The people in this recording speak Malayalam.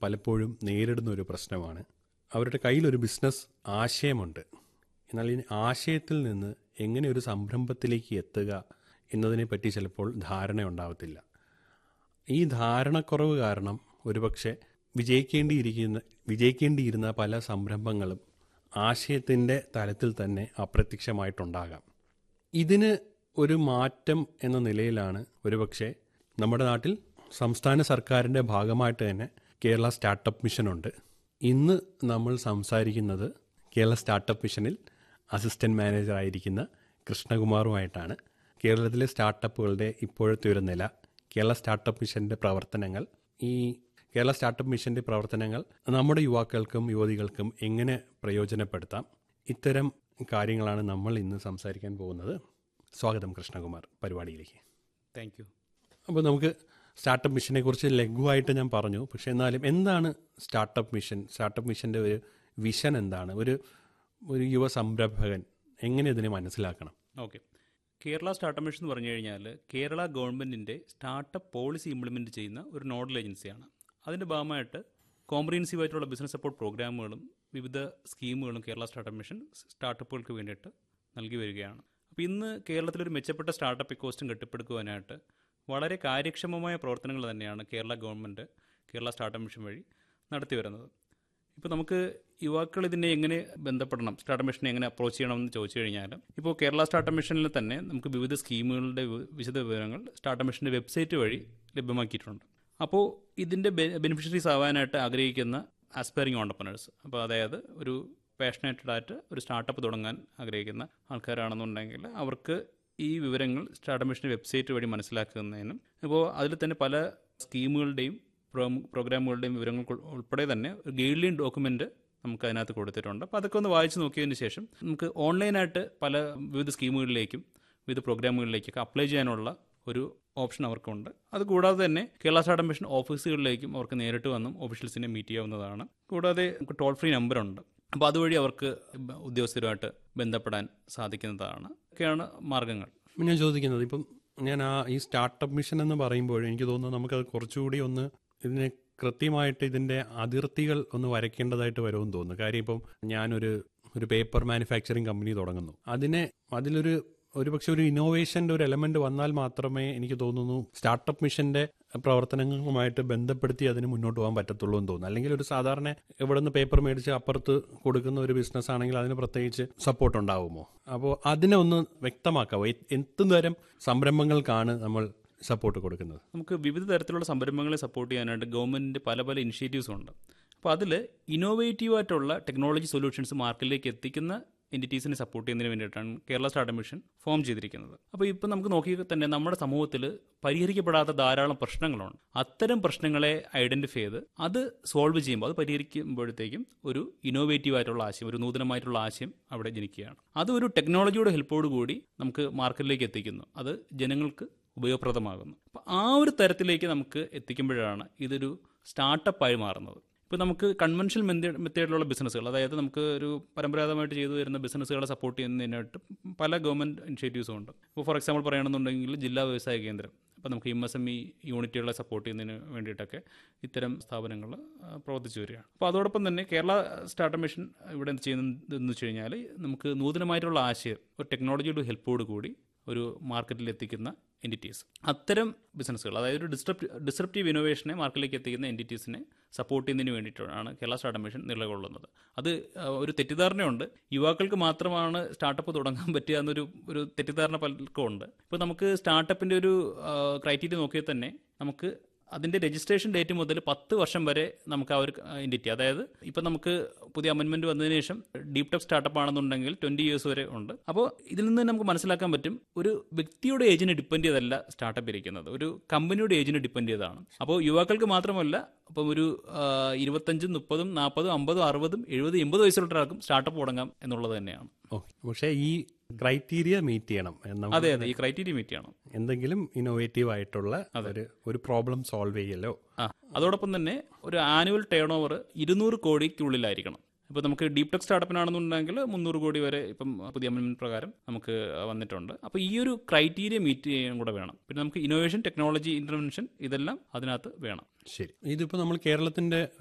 പലപ്പോഴും നേരിടുന്ന ഒരു പ്രശ്നമാണ് അവരുടെ കയ്യിലൊരു ബിസിനസ് ആശയമുണ്ട് എന്നാൽ ഈ ആശയത്തിൽ നിന്ന് എങ്ങനെ ഒരു സംരംഭത്തിലേക്ക് എത്തുക എന്നതിനെപ്പറ്റി ചിലപ്പോൾ ധാരണ ഉണ്ടാവത്തില്ല ഈ ധാരണക്കുറവ് കാരണം ഒരുപക്ഷെ വിജയിക്കേണ്ടിയിരിക്കുന്ന വിജയിക്കേണ്ടിയിരുന്ന പല സംരംഭങ്ങളും ആശയത്തിൻ്റെ തലത്തിൽ തന്നെ അപ്രത്യക്ഷമായിട്ടുണ്ടാകാം ഇതിന് ഒരു മാറ്റം എന്ന നിലയിലാണ് ഒരുപക്ഷെ നമ്മുടെ നാട്ടിൽ സംസ്ഥാന സർക്കാരിൻ്റെ ഭാഗമായിട്ട് തന്നെ കേരള സ്റ്റാർട്ടപ്പ് മിഷനുണ്ട് ഇന്ന് നമ്മൾ സംസാരിക്കുന്നത് കേരള സ്റ്റാർട്ടപ്പ് മിഷനിൽ അസിസ്റ്റൻറ്റ് മാനേജർ ആയിരിക്കുന്ന കൃഷ്ണകുമാറുമായിട്ടാണ് കേരളത്തിലെ സ്റ്റാർട്ടപ്പുകളുടെ ഇപ്പോഴത്തെ ഒരു നില കേരള സ്റ്റാർട്ടപ്പ് മിഷൻ്റെ പ്രവർത്തനങ്ങൾ ഈ കേരള സ്റ്റാർട്ടപ്പ് മിഷൻ്റെ പ്രവർത്തനങ്ങൾ നമ്മുടെ യുവാക്കൾക്കും യുവതികൾക്കും എങ്ങനെ പ്രയോജനപ്പെടുത്താം ഇത്തരം കാര്യങ്ങളാണ് നമ്മൾ ഇന്ന് സംസാരിക്കാൻ പോകുന്നത് സ്വാഗതം കൃഷ്ണകുമാർ പരിപാടിയിലേക്ക് താങ്ക് യു അപ്പോൾ നമുക്ക് സ്റ്റാർട്ടപ്പ് മിഷനെ കുറിച്ച് ലഘുവായിട്ട് ഞാൻ പറഞ്ഞു പക്ഷെ എന്നാലും എന്താണ് സ്റ്റാർട്ടപ്പ് മിഷൻ സ്റ്റാർട്ടപ്പ് മിഷൻ്റെ ഒരു വിഷൻ എന്താണ് ഒരു ഒരു യുവ സംരംഭകൻ എങ്ങനെ ഇതിനെ മനസ്സിലാക്കണം ഓക്കെ കേരള സ്റ്റാർട്ടപ്പ് മിഷൻ എന്ന് പറഞ്ഞു കഴിഞ്ഞാൽ കേരള ഗവൺമെൻറ്റിൻ്റെ സ്റ്റാർട്ടപ്പ് പോളിസി ഇംപ്ലിമെൻറ്റ് ചെയ്യുന്ന ഒരു നോഡൽ ഏജൻസിയാണ് അതിൻ്റെ ഭാഗമായിട്ട് കോംപ്രിഹെൻസീവ് ആയിട്ടുള്ള ബിസിനസ് സപ്പോർട്ട് പ്രോഗ്രാമുകളും വിവിധ സ്കീമുകളും കേരള സ്റ്റാർട്ടപ്പ് മിഷൻ സ്റ്റാർട്ടപ്പുകൾക്ക് വേണ്ടിയിട്ട് നൽകി വരികയാണ് അപ്പോൾ ഇന്ന് കേരളത്തിലൊരു മെച്ചപ്പെട്ട സ്റ്റാർട്ടപ്പ് ഇക്കോസ്റ്റും കെട്ടിപ്പടുക്കുവാനായിട്ട് വളരെ കാര്യക്ഷമമായ പ്രവർത്തനങ്ങൾ തന്നെയാണ് Kerala government Kerala startup mission വഴി നടത്തി വരുന്നത് ഇപ്പോൾ നമുക്ക് യുവാക്കൾ ഇതിനെ എങ്ങനെ ബന്ധപ്പെടണം സ്റ്റാർട്ടപ്പ് മിഷനെ എങ്ങനെ അപ്രോച്ച് ചെയ്യണമെന്ന് ചോദിച്ചു കഴിഞ്ഞാൽ ഇപ്പോൾ കേരള സ്റ്റാർട്ടപ്പ് മിഷനിൽ തന്നെ നമുക്ക് വിവിധ സ്കീമുകളുടെ വി- വിശദ വിവരങ്ങൾ സ്റ്റാർട്ടപ്പ് മിഷൻ്റെ വെബ്സൈറ്റ് വഴി ലഭ്യമാക്കിയിട്ടുണ്ട് അപ്പോൾ ഇതിൻ്റെ ബെനിഫിഷ്യറീസ് ആവാനായിട്ട് ആഗ്രഹിക്കുന്ന ആസ്പയറിംഗ് ഓണ്ടർപ്രണേഴ്സ് അപ്പോൾ അതായത് ഒരു പാഷനേറ്റഡ് ആയിട്ട് ഒരു സ്റ്റാർട്ടപ്പ് തുടങ്ങാൻ ആഗ്രഹിക്കുന്ന ആൾക്കാരാണെന്നുണ്ടെങ്കിൽ അവർക്ക് ഈ വിവരങ്ങൾ സ്റ്റാർട്ടപ്പ് മിഷൻ്റെ വെബ്സൈറ്റ് വഴി മനസ്സിലാക്കുന്നതിനും ഇപ്പോൾ അതിൽ തന്നെ പല സ്കീമുകളുടെയും പ്രോ- പ്രോഗ്രാമുകളുടെയും വിവരങ്ങൾ ഉൾ- ഉൾപ്പെടെ തന്നെ ഒരു ഗൈഡ് ലൈൻ ഡോക്യുമെൻ്റ് നമുക്ക് അതിനകത്ത് കൊടുത്തിട്ടുണ്ട് അപ്പോൾ അതൊക്കെ ഒന്ന് വായിച്ച് നോക്കിയതിന് ശേഷം നമുക്ക് ഓൺലൈനായിട്ട് പല വിവിധ സ്കീമുകളിലേക്കും വിവിധ പ്രോഗ്രാമുകളിലേക്കൊക്കെ അപ്ലൈ ചെയ്യാനുള്ള ഒരു ഓപ്ഷൻ അവർക്കുണ്ട് അതുകൂടാതെ തന്നെ കേരള സ്റ്റാർട്ടപ്പ് മിഷൻ ഓഫീസുകളിലേക്കും അവർക്ക് നേരിട്ട് വന്നും ഓഫീഷ്യൽസിനെ മീറ്റ് ചെയ്യാവുന്നതാണ് കൂടാതെ നമുക്ക് ടോൾ ഫ്രീ നമ്പറുണ്ട് അപ്പോൾ അതുവഴി അവർക്ക് ഉദ്യോഗസ്ഥരുമായിട്ട് ബന്ധപ്പെടാൻ സാധിക്കുന്നതാണ് ഒക്കെയാണ് മാർഗങ്ങൾ ഇപ്പം ഞാൻ ചോദിക്കുന്നത് ഇപ്പം ഞാൻ ആ ഈ സ്റ്റാർട്ടപ്പ് മിഷൻ എന്ന് പറയുമ്പോൾ എനിക്ക് തോന്നുന്നു നമുക്കത് കുറച്ചുകൂടി ഒന്ന് ഇതിനെ കൃത്യമായിട്ട് ഇതിൻ്റെ അതിർത്തികൾ ഒന്ന് വരയ്ക്കേണ്ടതായിട്ട് വരുമെന്ന് തോന്നുന്നു കാര്യം ഇപ്പം ഞാനൊരു ഒരു പേപ്പർ മാനുഫാക്ചറിങ് കമ്പനി തുടങ്ങുന്നു അതിനെ അതിലൊരു ഒരു പക്ഷെ ഒരു ഇന്നോവേഷൻ്റെ ഒരു എലമെന്റ് വന്നാൽ മാത്രമേ എനിക്ക് തോന്നുന്നു സ്റ്റാർട്ടപ്പ് മിഷന്റെ പ്രവർത്തനങ്ങളുമായിട്ട് ബന്ധപ്പെടുത്തി അതിന് മുന്നോട്ട് പോകാൻ പറ്റത്തുള്ളൂ എന്ന് തോന്നുന്നു അല്ലെങ്കിൽ ഒരു സാധാരണ ഇവിടെ നിന്ന് പേപ്പർ മേടിച്ച് അപ്പുറത്ത് കൊടുക്കുന്ന ഒരു ബിസിനസ് ആണെങ്കിൽ അതിന് പ്രത്യേകിച്ച് സപ്പോർട്ട് ഉണ്ടാവുമോ അപ്പോൾ അതിനെ ഒന്ന് വ്യക്തമാക്കാവോ എ- എന്ത് തരം സംരംഭങ്ങൾക്കാണ് നമ്മൾ സപ്പോർട്ട് കൊടുക്കുന്നത് നമുക്ക് വിവിധ തരത്തിലുള്ള സംരംഭങ്ങളെ സപ്പോർട്ട് ചെയ്യാനായിട്ട് ഗവൺമെൻറ്റിൻ്റെ പല പല ഇനിഷ്യേറ്റീവ്സ് ഉണ്ട് അപ്പോൾ അതിൽ ഇന്നോവേറ്റീവ് ആയിട്ടുള്ള ടെക്നോളജി സൊല്യൂഷൻസ് മാർക്കറ്റിലേക്ക് എത്തിക്കുന്ന എൻറ്റിറ്റീസിനെ സപ്പോർട്ട് ചെയ്യുന്നതിന് വേണ്ടിയിട്ടാണ് കേരള സ്റ്റാർട്ടപ്പ് മിഷൻ ഫോം ചെയ്തിരിക്കുന്നത് അപ്പോൾ ഇപ്പോൾ നമുക്ക് നോക്കി തന്നെ നമ്മുടെ സമൂഹത്തിൽ പരിഹരിക്കപ്പെടാത്ത ധാരാളം പ്രശ്നങ്ങളുണ്ട് അത്തരം പ്രശ്നങ്ങളെ ഐഡൻറ്റിഫൈ ചെയ്ത് അത് സോൾവ് ചെയ്യുമ്പോൾ അത് പരിഹരിക്കുമ്പോഴത്തേക്കും ഒരു ഇന്നോവേറ്റീവ് ആയിട്ടുള്ള ആശയം ഒരു നൂതനമായിട്ടുള്ള ആശയം അവിടെ ജനിക്കുകയാണ് അത് ഒരു ടെക്നോളജിയുടെ ഹെൽപ്പോട് കൂടി നമുക്ക് മാർക്കറ്റിലേക്ക് എത്തിക്കുന്നു അത് ജനങ്ങൾക്ക് ഉപയോഗപ്രദമാകുന്നു അപ്പോൾ ആ ഒരു തരത്തിലേക്ക് നമുക്ക് എത്തിക്കുമ്പോഴാണ് ഇതൊരു സ്റ്റാർട്ടപ്പായി മാറുന്നത് ഇപ്പോൾ നമുക്ക് കൺവെൻഷണൽ മെത്തേഡ് മെത്തേഡിലുള്ള ബിസിനസ്സുകൾ അതായത് നമുക്ക് ഒരു പരമ്പരാഗതമായിട്ട് ചെയ്തു വരുന്ന ബിസിനസ്സുകളെ സപ്പോർട്ട് ചെയ്യുന്നതിനായിട്ട് പല ഗവൺമെൻറ് ഇനിഷ്യേറ്റീവ്സും ഉണ്ട് ഇപ്പോൾ ഫോർ എക്സാമ്പിൾ പറയുകയാണെന്നുണ്ടെങ്കിൽ ജില്ലാ വ്യവസായ കേന്ദ്രം അപ്പോൾ നമുക്ക് എം എസ് എം ഇ യൂണിറ്റുകളെ സപ്പോർട്ട് ചെയ്യുന്നതിന് വേണ്ടിയിട്ടൊക്കെ ഇത്തരം സ്ഥാപനങ്ങൾ ആ, പ്രവർത്തിച്ചു വരികയാണ് അപ്പോൾ അതോടൊപ്പം തന്നെ കേരള സ്റ്റാർട്ടപ്പ് മിഷൻ ഇവിടെ എന്ത് ചെയ്യുന്നത് എന്ന് വെച്ച് കഴിഞ്ഞാൽ നമുക്ക് നൂതനമായിട്ടുള്ള ആശയം ഒരു ടെക്നോളജിയുടെ ഹെൽപ്പോട് കൂടി ഒരു മാർക്കറ്റിൽ എത്തിക്കുന്ന എൻറ്റിറ്റീസ് അത്തരം ബിസിനസ്സുകൾ അതായത് ഒരു ഡിസ്ട്രപ്റ്റ് ഡിസ്ട്രപ്റ്റീവ് ഇന്നോവേഷനെ മാർക്കറ്റിലേക്ക് എത്തിക്കുന്ന എൻറ്റിറ്റീസിനെ സപ്പോർട്ട് ചെയ്യുന്നതിന് വേണ്ടിയിട്ടാണ് കേരള സ്റ്റാർട്ടപ്പ് മിഷൻ നിലകൊള്ളുന്നത് അത് ആ, ഒരു തെറ്റിദ്ധാരണയുണ്ട് യുവാക്കൾക്ക് മാത്രമാണ് സ്റ്റാർട്ടപ്പ് തുടങ്ങാൻ പറ്റുക എന്നൊരു ഒരു തെറ്റിദ്ധാരണ പലർക്കും ഉണ്ട് ഇപ്പോൾ നമുക്ക് സ്റ്റാർട്ടപ്പിൻ്റെ ഒരു ക്രൈറ്റീരിയ നോക്കിയാൽ തന്നെ നമുക്ക് അതിൻ്റെ രജിസ്ട്രേഷൻ ഡേറ്റ് മുതൽ പത്ത് വർഷം വരെ നമുക്ക് ആ ഒരു എൻറ്റിറ്റി അതായത് ഇപ്പം നമുക്ക് പുതിയ അമെൻമെൻറ്റ് വന്നതിന് ശേഷം ഡീപ് ടെക് സ്റ്റാർട്ടപ്പ് ആണെന്നുണ്ടെങ്കിൽ ട്വൻറ്റി ഇയേഴ്സ് വരെ ഉണ്ട് അപ്പോൾ ഇതിൽ നിന്ന് നമുക്ക് മനസ്സിലാക്കാൻ പറ്റും ഒരു വ്യക്തിയുടെ ഏജിനെ ഡിപ്പെൻഡ് ചെയ്തല്ല സ്റ്റാർട്ടപ്പ് ഇരിക്കുന്നത് ഒരു കമ്പനിയുടെ ഏജിനെ ഡിപ്പെൻഡ് ചെയ്തതാണ് അപ്പോൾ യുവാക്കൾക്ക് മാത്രമല്ല അപ്പം ഒരു ആ, ഇരുപത്തഞ്ചും മുപ്പതും നാൽപ്പതും അമ്പതും അറുപതും എഴുപതും എൺപത് വയസ്സുള്ള ഒരാൾക്കും സ്റ്റാർട്ടപ്പ് തുടങ്ങാം എന്നുള്ളത് തന്നെയാണ് ഓക്കെ പക്ഷേ ഈ ക്രൈറ്റീരിയ മീറ്റ് ചെയ്യണം നമ്മൾ അതെ അതെ ഈ ക്രൈറ്റീരിയ മീറ്റ് ചെയ്യണം എന്തെങ്കിലും ഇന്നോവേറ്റീവ് ആയിട്ടുള്ള ഒരു ഒരു പ്രോബ്ലം സോൾവ് ചെയ്യലോ ആ അതോടൊപ്പം തന്നെ ഒരു ആനുവൽ ടേൺ ഓവർ ഇരുന്നൂറ് കോടിക്കുള്ളിലായിരിക്കണം ഇപ്പോൾ നമുക്ക് ഡീപ് ടെക് സ്റ്റാർട്ടപ്പിനാണെന്നുണ്ടെങ്കിൽ മുന്നൂറ് കോടി വരെ ഇപ്പം പുതിയ അമെൻമെന്റ് പ്രകാരം നമുക്ക് വന്നിട്ടുണ്ട് അപ്പോൾ ഈ ഒരു ക്രൈറ്റീരിയ മീറ്റ് ചെയ്യാൻ കൂടെ വേണം പിന്നെ നമുക്ക് ഇന്നോവേഷൻ ടെക്നോളജി ഇന്റർവെൻഷൻ ഇതെല്ലാം അതിനകത്ത് വേണം ശരി ഇതിപ്പോൾ നമ്മൾ കേരളത്തിന്റെ